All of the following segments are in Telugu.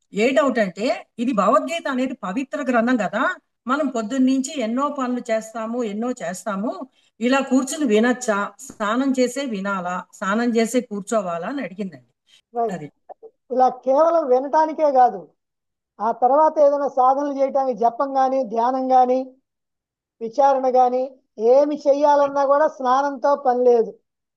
ఏ డౌట్ అంటే ఇది భగవద్గీత అనేది పవిత్ర గ్రంథం కదా మనం పొద్దున్నుంచి ఎన్నో పనులు చేస్తాము ఎన్నో చేస్తాము ఇలా కూర్చుని వినొచ్చా స్నానం చేసే వినాలా స్నానం చేసే కూర్చోవాలా అని అడిగిందండి Right. అది ఇలా కేవలం వినటానికే కాదు ఆ తర్వాత ఏదైనా సాధనలు చేయటానికి జపం కానీ ధ్యానం కానీ విచారణ కానీ ఏమి చెయ్యాలన్నా కూడా స్నానంతో పని లేదు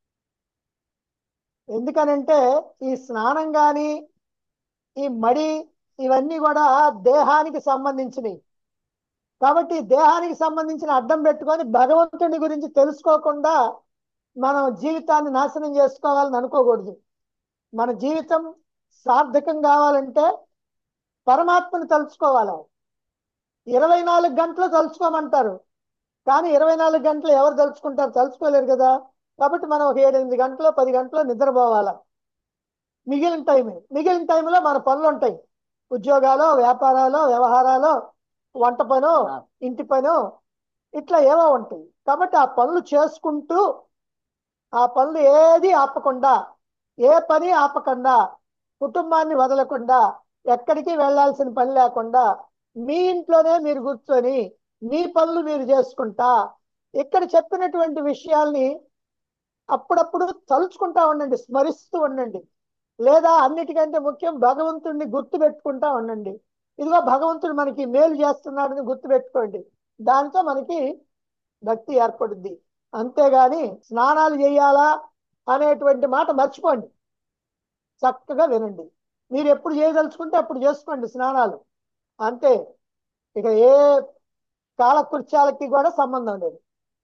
ఎందుకనంటే ఈ స్నానం కానీ ఈ మడి ఇవన్నీ కూడా దేహానికి సంబంధించినవి కాబట్టి దేహానికి సంబంధించిన అడ్డం పెట్టుకొని భగవంతుడి గురించి తెలుసుకోకుండా మనం జీవితాన్ని నాశనం చేసుకోవాలని అనుకోకూడదు మన జీవితం సార్థకం కావాలంటే పరమాత్మని తలుచుకోవాలి ఇరవై నాలుగు గంటలు తలుచుకోమంటారు కానీ ఇరవై నాలుగు గంటలు ఎవరు తలుచుకుంటారు తలుచుకోలేరు కదా కాబట్టి మనం ఒక ఏడెనిమిది గంటలు పది గంటలు నిద్రపోవాలి మిగిలిన టైం మిగిలిన టైంలో మన పనులు ఉంటాయి ఉద్యోగాలు వ్యాపారాలు వ్యవహారాలు వంట పను ఇంటి పను ఇట్లా ఏవో ఉంటాయి కాబట్టి ఆ పనులు చేసుకుంటూ ఆ పనులు ఏది ఆపకుండా ఏ పని ఆపకుండా కుటుంబాన్ని వదలకుండా ఎక్కడికి వెళ్ళాల్సిన పని లేకుండా మీ ఇంట్లోనే మీరు కూర్చొని మీ పనులు మీరు చేసుకుంటా ఇక్కడ చెప్పినటువంటి విషయాల్ని అప్పుడప్పుడు తలుచుకుంటా ఉండండి స్మరిస్తూ ఉండండి లేదా అన్నిటికంటే ముఖ్యం భగవంతుడిని గుర్తు పెట్టుకుంటా ఉండండి ఇదిగో భగవంతుడు మనకి మేలు చేస్తున్నాడని గుర్తు పెట్టుకోండి దాంతో మనకి భక్తి ఏర్పడుద్ది అంతేగాని స్నానాలు చేయాలా అనేటువంటి మాట మర్చిపోండి చక్కగా వినండి మీరు ఎప్పుడు చేయదలుచుకుంటే అప్పుడు చేసుకోండి స్నానాలు అంతే ఇక ఏ కాలకృత్యాలకి కూడా సంబంధం లేదు